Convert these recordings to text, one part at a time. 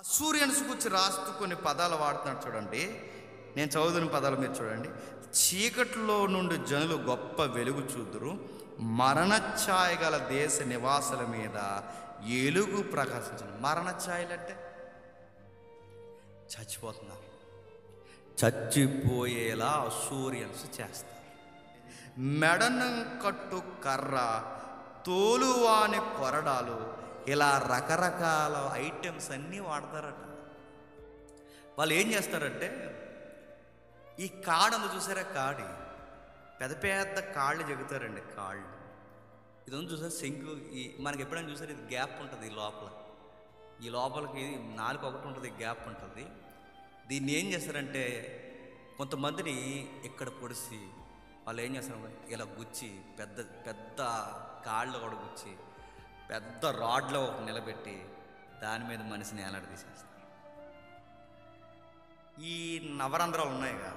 సూర్యన్స్ గురించి రాస్తూ కొన్ని పదాలు వాడుతున్నాడు చూడండి నేను చదువుతున్న పదాలు మీరు చూడండి చీకట్లో నుండి జనులు గొప్ప వెలుగు చూదురు మరణఛాయ గల దేశ నివాసుల మీద ఎలుగు ప్రకాశించను మరణఛాయలంటే చచ్చిపోతున్నారు చచ్చిపోయేలా సూర్యన్స్ చేస్తారు మెడనం కట్టు కర్ర తోలువాని కొరడాలు ఇలా రకరకాల ఐటమ్స్ అన్నీ వాడతారట వాళ్ళు ఏం చేస్తారంటే ఈ కాడందు చూసారా కాడి పెద్ద పెద్ద కాళ్ళు చెగుతారండి కాళ్ళు ఇది ఉంది చూసారా శంకు ఈ మనకి ఎప్పుడైనా చూసారు ఇది గ్యాప్ ఉంటుంది ఈ లోపల ఈ లోపలికి నాలుగు ఒకటి ఉంటుంది గ్యాప్ ఉంటుంది దీన్ని ఏం చేస్తారంటే కొంతమందిని ఇక్కడ పొడిసి వాళ్ళు ఏం చేస్తారు ఇలా గుచ్చి పెద్ద పెద్ద కాళ్ళు కూడా గుచ్చి పెద్ద రాడ్లో ఒక నిలబెట్టి దాని మీద మనిషిని ఏలాడ తీసేస్తారు ఈ నవరంధ్రాలు ఉన్నాయిగా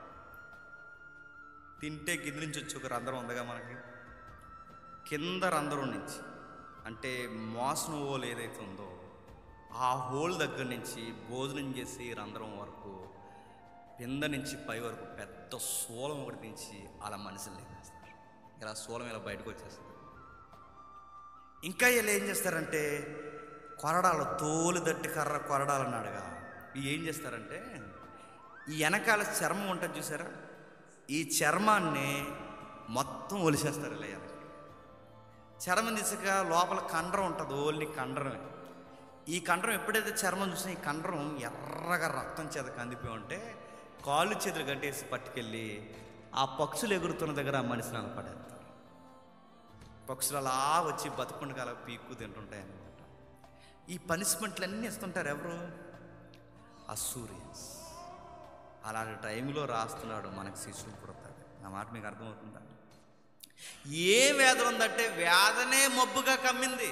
తింటే కింద నుంచి వచ్చి ఒక రంధ్రం ఉందిగా మనకి కింద రంధ్రం నుంచి అంటే మోసన హోల్ ఏదైతే ఉందో ఆ హోల్ దగ్గర నుంచి భోజనం చేసి రంధ్రం వరకు కింద నుంచి పై వరకు పెద్ద సోలం ఒకటి దించి అలా మనుషులు లేపేస్తారు ఇలా సోలం ఇలా బయటకు వచ్చేస్తుంది ఇంకా వీళ్ళు ఏం చేస్తారంటే కొరడాలు తోలు దట్టి కర్ర కొరడాలు అన్నాడుగా ఇవి ఏం చేస్తారంటే ఈ వెనకాల చర్మం ఉంటుంది చూసారా ఈ చర్మాన్ని మొత్తం ఒలిసేస్తారు ఇలా వెనక్కి చర్మం తీసుక లోపల కండరం ఉంటుంది ఓన్లీ కండరమే ఈ కండరం ఎప్పుడైతే చర్మం చూసినా ఈ కండరం ఎర్రగా రక్తం చేత కందిపోయి ఉంటే కాళ్ళు చేతులు కట్టేసి పట్టుకెళ్ళి ఆ పక్షులు ఎగురుతున్న దగ్గర ఆ మనిషిని అలా పడేస్తారు పక్షులు అలా వచ్చి బతుకుండగా అలా పీక్కు తింటుంటాయి అన్నమాట ఈ పనిష్మెంట్లన్నీ ఇస్తుంటారు ఎవరు అసూరియన్స్ అలాంటి టైంలో రాస్తున్నాడు మనకు శిశువు పుడతాడు నా మాట మీకు అర్థమవుతుందా ఏ వేదన ఉందంటే వేదనే మబ్బుగా కమ్మింది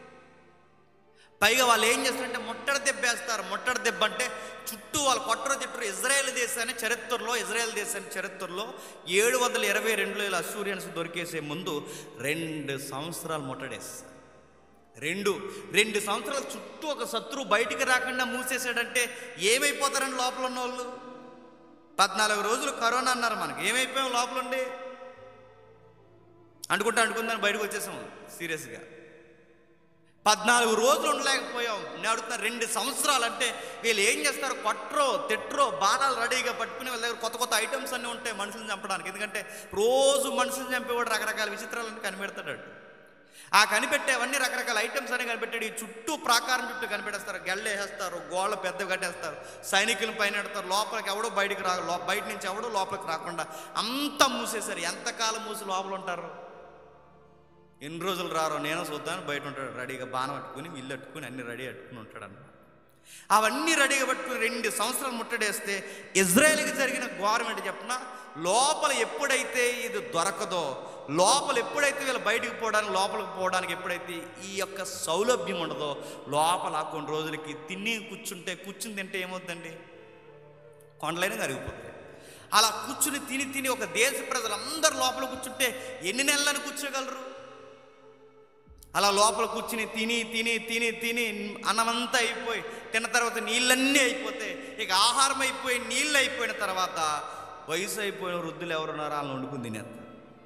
పైగా వాళ్ళు ఏం చేస్తారంటే ముట్టడి దెబ్బేస్తారు ముట్టడి దెబ్బ అంటే చుట్టూ వాళ్ళు కొట్టరు తిట్టరు ఇజ్రాయెల్ దేశాన్ని చరిత్రలో ఇజ్రాయెల్ దేశాన్ని చరిత్రలో ఏడు వందల ఇరవై రెండులో ఇలా సూర్యన్స్ దొరికేసే ముందు రెండు సంవత్సరాలు ముట్టడేస్తారు రెండు రెండు సంవత్సరాల చుట్టూ ఒక శత్రువు బయటికి రాకుండా మూసేసాడంటే ఏమైపోతారండి లోపల ఉన్న వాళ్ళు పద్నాలుగు రోజులు కరోనా అన్నారు మనకి ఏమైపోయాం లోపల ఉండి అనుకుంటా అనుకుందని బయటకు వచ్చేసాం సీరియస్గా పద్నాలుగు రోజులు ఉండలేకపోయాం నేను అడుగుతున్నా రెండు సంవత్సరాలు అంటే వీళ్ళు ఏం చేస్తారు కొట్రో తిట్రో బాణాలు రెడీగా పట్టుకుని వాళ్ళ దగ్గర కొత్త కొత్త ఐటమ్స్ అన్నీ ఉంటాయి మనుషులను చంపడానికి ఎందుకంటే రోజు మనుషులను చంపేవాడు రకరకాల విచిత్రాలను కనిపెడతాడు ఆ కనిపెట్టేవన్నీ రకరకాల ఐటమ్స్ అని కనిపెట్టాడు ఈ చుట్టూ ప్రాకారం చుట్టూ కనిపెట్టేస్తారు గెళ్ళు వేసేస్తారు గోళ్ళ పెద్ద కట్టేస్తారు సైనికులు పైన పెడతారు లోపలికి ఎవడో బయటికి రా లో- బయట నుంచి ఎవడో లోపలికి రాకుండా అంతా మూసేశారు ఎంతకాలం మూసి లోపల ఉంటారు ఎన్ని రోజులు రారో నేను చూద్దాను బయట ఉంటాడు రెడీగా బాణం పట్టుకుని ఇల్లు అట్టుకుని అన్ని రెడీ అట్టుకుని ఉంటాడు అన్నమాట అవన్నీ రెడీగా పట్టుకుని రెండు సంవత్సరాలు ముట్టడేస్తే ఇజ్రాయెల్కి జరిగిన గవర్నమెంట్ చెప్పిన లోపల ఎప్పుడైతే ఇది దొరకదో లోపల ఎప్పుడైతే వీళ్ళు బయటికి పోవడానికి లోపలికి పోవడానికి ఎప్పుడైతే ఈ యొక్క సౌలభ్యం ఉండదో లోపల కొన్ని రోజులకి తిని కూర్చుంటే కూర్చుని తింటే ఏమవుతుందండి కొండలైనా కరిగిపోతాయి అలా కూర్చుని తిని తిని ఒక దేశ ప్రజలందరూ లోపల కూర్చుంటే ఎన్ని నెలలను కూర్చోగలరు అలా లోపల కూర్చుని తిని తిని తిని తిని అన్నమంతా అయిపోయి తిన్న తర్వాత నీళ్ళన్నీ అయిపోతే ఇక ఆహారం అయిపోయి నీళ్ళు అయిపోయిన తర్వాత వయసు అయిపోయిన వృద్ధులు ఎవరున్నారో వాళ్ళని వండుకుని తినేస్తారు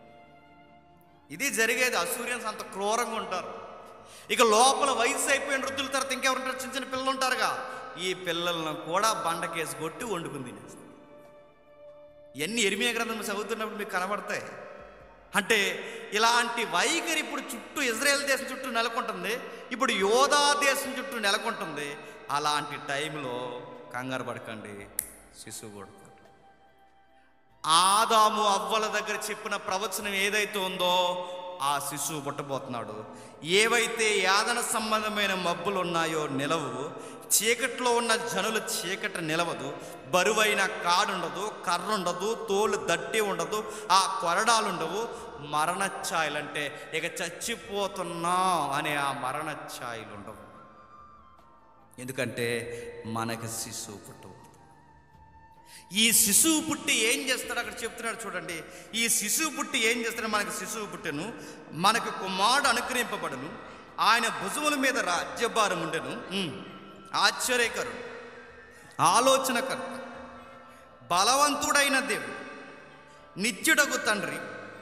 ఇది జరిగేది అసూరియన్స్ అంత క్రూరంగా ఉంటారు ఇక లోపల వయసు అయిపోయిన వృద్ధుల తర్వాత ఇంకెవరుంటారు చిన్న చిన్న పిల్లలు ఉంటారుగా ఈ పిల్లలను కూడా బండకేసి కొట్టి వండుకుని తినేస్తారు ఇవన్నీ ఎరిమియ గ్రంథం చదువుతున్నప్పుడు మీకు కనబడతాయి అంటే ఇలాంటి వైఖరి ఇప్పుడు చుట్టూ ఇజ్రాయెల్ దేశం చుట్టూ నెలకొంటుంది ఇప్పుడు యోధా దేశం చుట్టూ నెలకొంటుంది అలాంటి టైంలో కంగారు పడకండి శిశువు కొడుతాడు ఆదాము అవ్వల దగ్గర చెప్పిన ప్రవచనం ఏదైతే ఉందో ఆ శిశువు పుట్టబోతున్నాడు ఏవైతే యాదన సంబంధమైన మబ్బులు ఉన్నాయో నిలవు చీకట్లో ఉన్న జనులు చీకట నిలవదు బరువైన కాడుండదు కర్ర ఉండదు తోలు దట్టి ఉండదు ఆ కొరడాలు ఉండవు మరణ ఛాయలంటే ఇక చచ్చిపోతున్నాం అనే ఆ మరణ ఛాయలు ఉండవు ఎందుకంటే మనకి శిశువు పుట్టబోతుంది ఈ శిశువు పుట్టి ఏం చేస్తాడు అక్కడ చెప్తున్నాడు చూడండి ఈ శిశువు పుట్టి ఏం చేస్తాడు మనకు శిశువు పుట్టెను మనకు కుమారుడు అనుగ్రహింపబడును ఆయన భుజముల మీద రాజ్యభారం ఉండెను ఉమ్. ఆశ్చర్యకరుడు ఆలోచనకర్త బలవంతుడైన దేవుడు నిత్యుడగు తండ్రి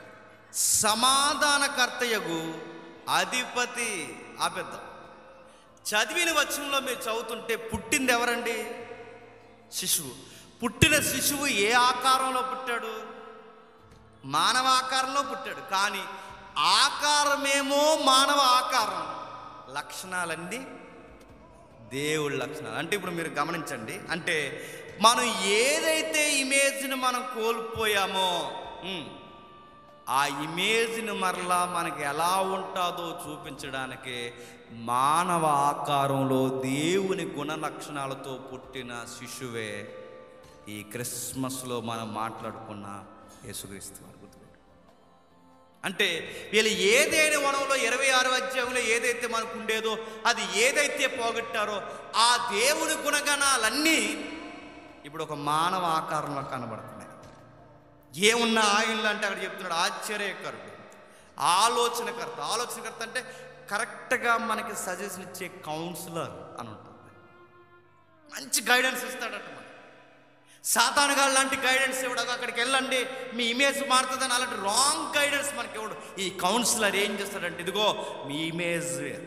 సమాధానకర్తయగు అధిపతి ఆపెద్దాం చదివిన వచనంలో మీరు చదువుతుంటే పుట్టింది ఎవరండి శిశువు పుట్టిన శిశువు ఏ ఆకారంలో పుట్టాడు మానవ ఆకారంలో పుట్టాడు కానీ ఆకారమేమో మానవ ఆకారం లక్షణాలన్నీ దేవుడి లక్షణాలు అంటే ఇప్పుడు మీరు గమనించండి అంటే మనం ఏదైతే ఇమేజ్ని మనం కోల్పోయామో ఉమ్, ఆ ఇమేజ్ని మరలా మనకి ఎలా ఉంటుందో చూపించడానికి మానవ ఆకారంలో దేవుని గుణ లక్షణాలతో పుట్టిన శిశువే ఈ క్రిస్మస్లో మనం మాట్లాడుకున్న యేసుక్రీస్తు వారు గుర్తుపెట్టుకోండి. అంటే వీళ్ళు ఏదైనా వనంలో ఇరవై ఆరు అధ్యాయంలో ఏదైతే మనకు ఉండేదో అది ఏదైతే పోగొట్టారో ఆ దేవుని గుణగణాలన్నీ ఇప్పుడు ఒక మానవ ఆకారంలో కనబడుతున్నాయి ఏమున్నా ఆయనలో అంటే అక్కడ చెప్తున్నాడు ఆశ్చర్యకరుడు ఆలోచనకర్త ఆలోచనకర్త అంటే కరెక్ట్గా మనకి సజెషన్ ఇచ్చే కౌన్సిలర్ అని ఉంటుంది మంచి గైడెన్స్ ఇస్తాడట మనకి సాతానుగాడు లాంటి గైడెన్స్ ఇవ్వడు అక్కడికి వెళ్ళండి మీ ఇమేజ్ మారుతుందని అలాంటి రాంగ్ గైడెన్స్ మనకి ఇవ్వడు ఈ కౌన్సిలర్ ఏం చేస్తాడంటే ఇదిగో మీ ఇమేజ్ వేరు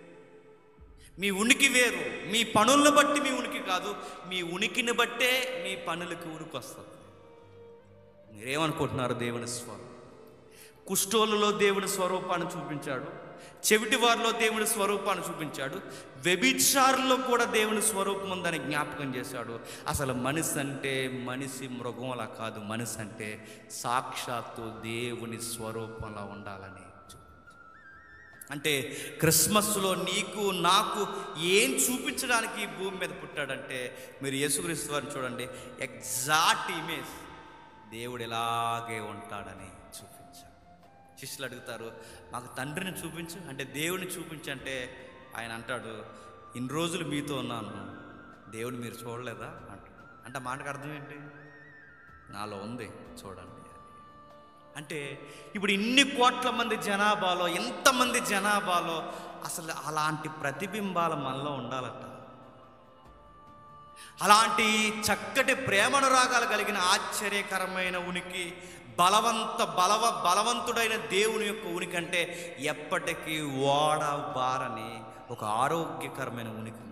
మీ ఉనికి వేరు మీ పనులను బట్టి మీ ఉనికి కాదు మీ ఉనికిని బట్టే మీ పనులకి ఉనికి వస్తుంది మీరేమనుకుంటున్నారు దేవుని స్వరూపం కుష్ఠోలలో దేవుని స్వరూపాన్ని చూపించాడు చెవిటి వారిలో దేవుని స్వరూపాన్ని చూపించాడు వ్యభిచారుల్లో కూడా దేవుని స్వరూపం ఉందని జ్ఞాపకం చేశాడు అసలు మనిషి అంటే మనిషి మృగంలా కాదు మనిషి అంటే సాక్షాత్తు దేవుని స్వరూపంలా ఉండాలని చూపించాడు. అంటే క్రిస్మస్లో నీకు నాకు ఏం చూపించడానికి ఈ భూమి మీద పుట్టాడంటే మీరు యేసుక్రీస్తు వారిని చూడండి ఎగ్జాక్ట్ ఇమేజ్ దేవుడు ఇలాగే ఉంటాడని చూపించాడు శిష్యులు అడుగుతారు మాకు తండ్రిని చూపించు అంటే దేవుని చూపించు అంటే ఆయన అంటాడు ఇన్ని రోజులు మీతో ఉన్నాను దేవుని మీరు చూడలేదా అంటాడు అంటే ఆ మాటకు అర్థం ఏంటి నాలో ఉంది చూడండి అంటే ఇప్పుడు ఇన్ని కోట్ల మంది జనాభాలో ఎంతమంది జనాభాలో అసలు అలాంటి ప్రతిబింబాల మనలో ఉండాలట అలాంటి చక్కటి ప్రేమనురాగాలు కలిగిన ఆశ్చర్యకరమైన ఉనికి బలవంత బలవ బలవంతుడైన దేవుని యొక్క ఉనికి అంటే ఎప్పటికీ ఓడ బారని ఒక ఆరోగ్యకరమైన ఉనికి